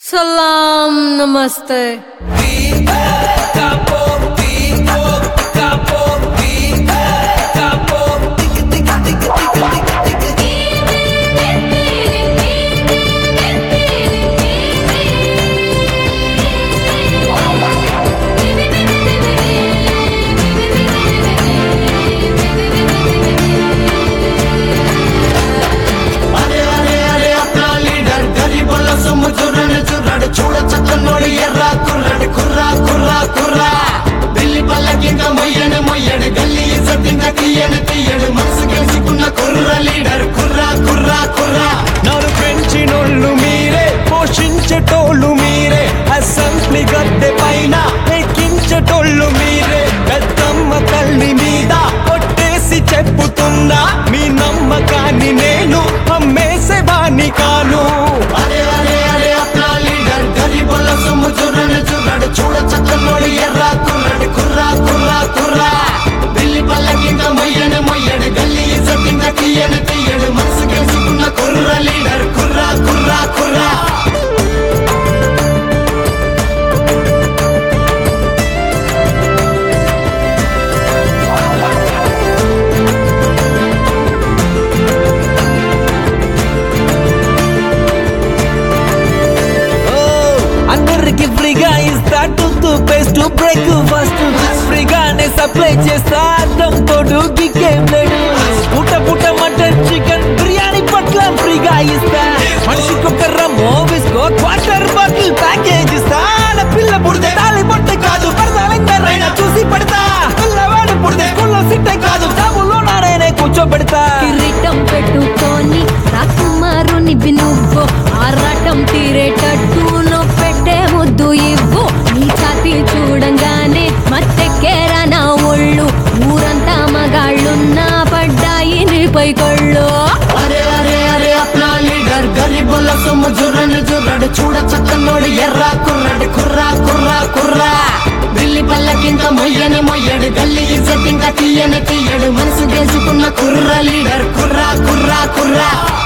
సలాం నమస్తే అరే అరే అరే అప్నా లీడర్ గరీబుల సొమ్ము చూడని చూడడు చూడ చక్కనోడు ఎర్ర కుర్రడు కుర్రా కుర్రా కుర్రా ఢిల్లీ పల్లకింక మొయ్యని మొయ్యడు గల్లీ సత్యంగా తీయని తీయడు మనసు గెలుచుకున్న కుర్ర లీడర్ కుర్రా కుర్రా కుర్రా నన్ను పెంచినోళ్ళు మీరే పోషించేటోళ్ళు మీరే అసెంబ్లీ గద్దె పైన ఎక్కించేటోళ్ళు మీరే పెద్దమ్మ తల్లి మీద కొట్టేసి చెప్పుతున్నా మీ నమ్మకాన్ని నేను అమ్మేసేవాణ్ణి కాను అరే అరే అరే అప్నా లీడర్ గరీబుల సొమ్ము చూడని చూడడు చూడ చక్కనోడు ఎర్ర కుర్రడు కుర్రా కుర్రా కుర్రా ఢిల్లీ పల్లకింక మొయ్యని మొయ్యడు గల్లీ సత్యంగా తీయని తీయడు మనసు గెలుచుకున్న కుర్ర లీడర్ కుర్రా కుర్రా కుర్రా ఓ, అందరికి ఫ్రీగా ఇస్తా టూత్ పేస్ట్ బ్రేక్ ఫాస్ట్ ఫ్రీగానే సప్లై చేస్తా అర్థం తోడు గిగ్గేం లేడు పుట్ట పుట్ట మటన్ చికెన్ బిర్యానీ పట్ల ఫ్రీగా ఇస్తా మనిషికి ఒక రమ్మో విస్కో క్వార్టర్ బాటిల్ ప్యాకేజ్ ఇస్తా ఆడ పిల్ల పుడితే తాళి పొట్టే కాదు పడతాలెందరైనా చూసి పడతా పిల్లవాడు పుడితే స్కూల్లో సిట్టే కాదు జాబులో నాడైనా కూర్చోబెడతా కిరీటం పెట్టుకొని రాకుమారునివి నువ్వు ఆరాటం తీరేటట్టు నువ్వు పెట్టే ముద్దు ఇవ్వు నీ ఛాతీ చూడంగానే మత్తెక్కేరా నా ఒళ్ళు ఊరంతా మగాళ్ళున్నా పడ్డాయి నీపై కళ్ళు అరే అరే అరే అప్నా లీడర్ గరీబుల సొమ్ము జుర్రని జుర్రడు చూడ చక్కనోడు ఎర్ర కుర్రడు కుర్రా కుర్రా కుర్రా ఢిల్లీ పల్లకింక మొయ్యని మొయ్యడు గల్లీ ఇజ్జత్ ఇంకా తీయని తీయడు మనసు గెలుచుకున్న కుర్ర లీడర్ కుర్రా కుర్రా కుర్రా